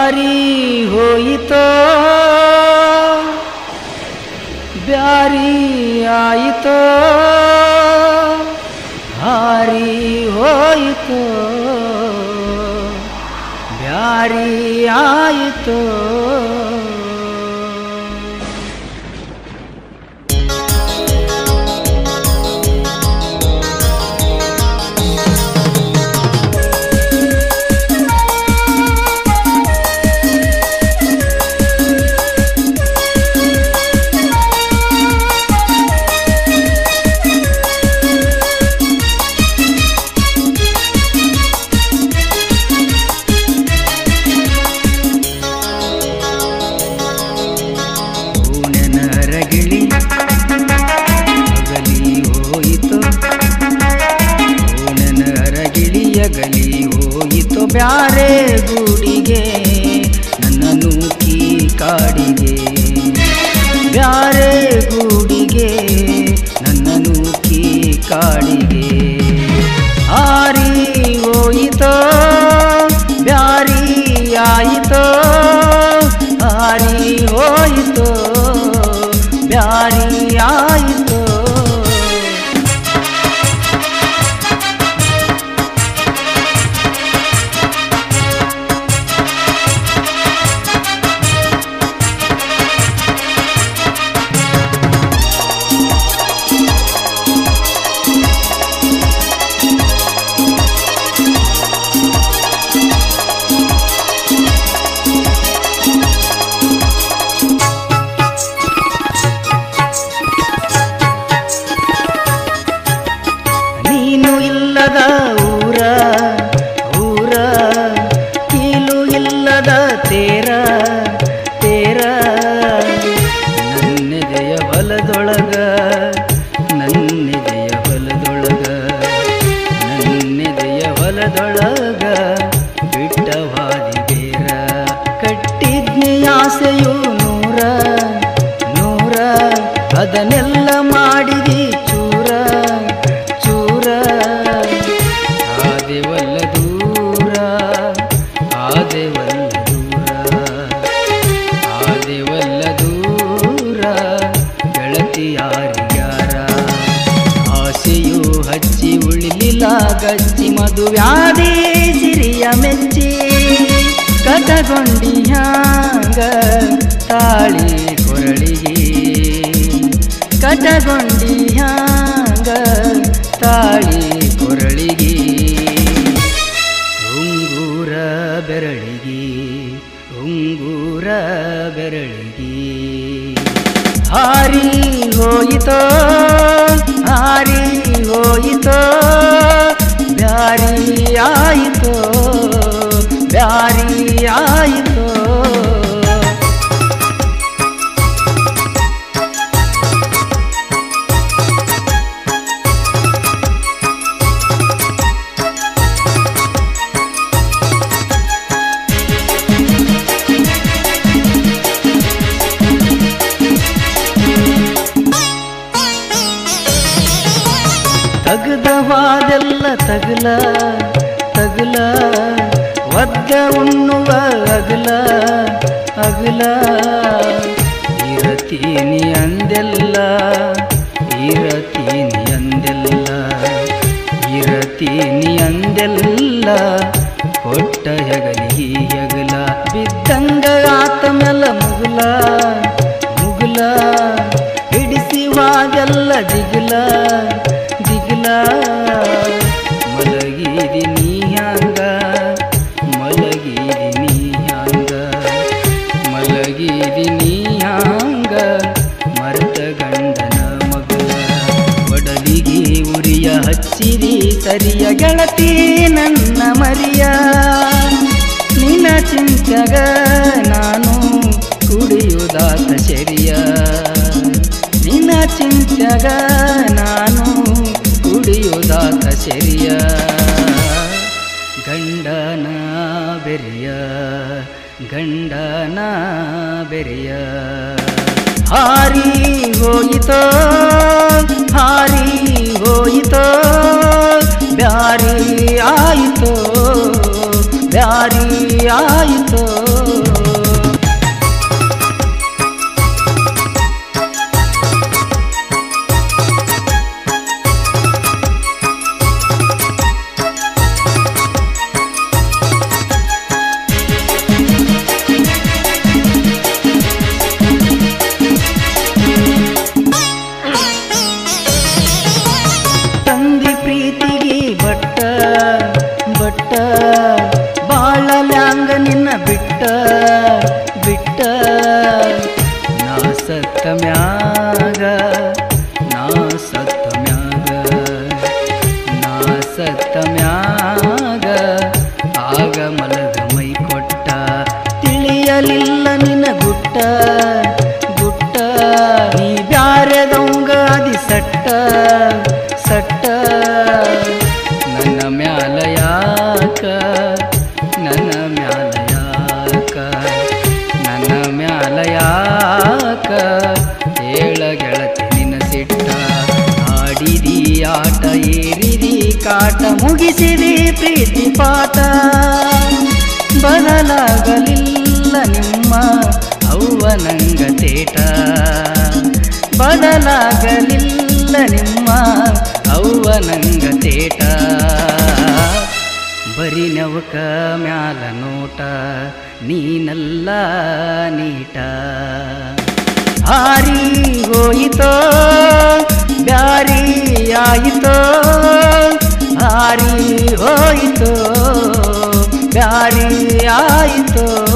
ಬ್ಯಾರಿ ಹೋಯಿತೋ ಬ್ಯಾರಿ ಆಯಿತೋ ಹಾರಿ ಹೋಯಿತೋ ಬ್ಯಾರಿ ಆಯಿತೋ ಹೂನೆನ ರಗಿಳಿ ಅಗಲಿ ಹೋಯಿತು ಹೂನೆನ ರಗಿಳಿಯಗಲಿ ಹೋಯಿತು ಬ್ಯಾರೆ ಗೂಡಿಗೆ ನನ್ನ ನೂಕಿ ಕಾಡಿಗೆ ಬ್ಯಾರೆ ಗೂಡಿಗೆ ನನ್ನ ನೂಕಿ ಕಾಡಿಗೆ ಹಾರಿ ಹೋಯಿತೋ ಬ್ಯಾರಿ ಆಯಿತೋ ಹಾರಿ ಹೋಯಿತೋ ಬ್ಯಾರಿ ಆಯಿತೋ ನೀನು ಇಲ್ಲದ ಊರ ಊರ ಕೀಲು ಇಲ್ಲದ ತೇರ ತೇರ ನನ್ನೆದೆಯ ಹೊಲದೊಳಗ ನನ್ನೆದೆಯ ಹೊಲದೊಳಗ ನನ್ನೆದೆಯ ಹೊಲದೊಳಗ ಬಿಟ್ಟವಾದಿ ಬೇರ ಕಟ್ಟಿದ್ನಿ ಆಸೆಯು ನೂರ ನೂರ ಅದನ್ನೆಲ್ಲ ಮಾಡಿದಿ ಚೂರ ಚೂರ ಆದೆವಲ್ಲ ದೂರ ಆದೆವಲ್ಲ ದೂರ ಆದೆವಲ್ಲ ದೂರ ಗೆಳತಿಯಾರಿಗಾರ ಆಸೆಯು ಹಚ್ಚಿ ಉಳಿಲಿಲ್ಲ ಗಚ್ಚಿ ಮದುವ್ಯಾದಿ ಸಿರಿಯ ಮೆಚ್ಚಿ ಕಟಗೊಂಡಿ ಹ್ಯಾಂಗ ತಾಳಿ ಕೊರಳಿಗೆ ಕಟಗೊಂಡಿ ಹ್ಯಾಂಗ ತಾಳಿ ಕೊರಳಿಗೆ ಉಂಗೂರ ಬೆರಳಿಗೆ ಉಂಗೂರ ಬೆರಳಿಗೆ ಹಾರಿ ಹೋಯಿತೋ ಹಾರಿ ಹೋಯಿತೋ ಬ್ಯಾರಿ ಆಯಿತೋ ಬ್ಯಾರಿ ಆಯಿತೋ ತಗದವಾದೆಲ್ಲ ತಗಲ ತಗಲ ಒದ್ದ ಉಣ್ಣುವ ಅಗಲ ಅಗಲ ಇರತೀನಿ ಅಂದೆಲ್ಲ ಇರತೀನಿ ಅಂದೆಲ್ಲ ಇರತೀನಿ ಅಂದೆಲ್ಲ ಕೊಟ್ಟ ಹೆಗಲಿ ಹೆಗಲ ಬಿದ್ದಂಗ ಆತ ಮೇಲ ಮುಗುಲ ಮುಗುಲ ಹಿಡಿಸಿವಾಗೆಲ್ಲ ದಿಗುಲ ದಿಗುಲ ಮಲಗಿದಿ ನೀ ಹ್ಯಾಂಗ ಮಲಗಿದಿ ನೀ ಹ್ಯಾಂಗ ಮಲಗಿದಿ ನೀ ಹ್ಯಾಂಗ ಮರ್ತ ಗಂಡನ ಮಗಳ ಒಡಲಿಗೆ ಉರಿಯ ಹಚ್ಚಿರಿ ಸರಿಯ ಗೆಳತಿ ನನ್ನ ಮರಿಯ ನಿನ್ನ ಚಿಂತ್ಯಗ ನಾನು ಕುಡಿಯುವುದಾತ ಶರಿಯ ನಿನ್ನ ಚಿಂತ್ಯಗ ನಾನು ಕುಡಿಯುವುದಾತ ಶರಿಯ ಗಂಡನ ಬೆರಿಯ ಗಂಡನ ಬೆರಿಯ ಹಾರಿ ಹೋಯಿತೋ ಹಾರಿ ಹೋಯಿತೋ ಬ್ಯಾರಿ ಆಯಿತೋ ಬ್ಯಾರಿ ಆಯಿತೋ ನಿನ್ನ ಬಿಟ್ಟ ಬಿಟ್ಟ ನಾ ಸತ್ತ ಮ್ಯಾಗ ನಾ ಸತ್ತ ಮ್ಯಾಗ ನಾ ಸತ್ತ ಮ್ಯಾಗ ಆಗ ಮಲಗ ಮೈ ಕೊಟ್ಟ ತಿಳಿಯಲಿಲ್ಲ ನಿನ್ನ ಗುಟ್ಟ ಗುಟ್ಟ ನೀ ಬ್ಯಾರೆದವಂಗ ಅದಿ ಸಟ್ಟ ಸಟ್ಟ ನನ್ನ ಮ್ಯಾಲ ಯಾಕ ನನ್ನ ಮ್ಯಾಲ ಯಾಕ ನನ್ನ ಮ್ಯಾಲ ಯಾಕ ಹೇಳ ಗೆಳತಿ ನಿನ್ನ ಸಿಟ್ಟ ಆಡಿದಿ ಆಟ ಏರಿದಿ ಕಾಟ ಮುಗಿಸಿದಿ ಪ್ರೀತಿ ಪಾಠ ಬದಲಾಗಲಿಲ್ಲ ನಿಮ್ಮ ಅವ್ವನಂಗ ತೇಟ ಬದಲಾಗಲಿಲ್ಲ ನಿಮ್ಮ ಅವ್ವನಂಗ ತೇಟ ಬರಿ ನವಕ ಮ್ಯಾಲ ನೋಟ ನೀನಲ್ಲ ನೀಟ ಹಾರಿ ಹೋಯಿತೋ ಬ್ಯಾರಿ ಆಯಿತೋ ಹಾರಿ ಹೋಯಿತೋ ಬ್ಯಾರಿ ಆಯಿತೋ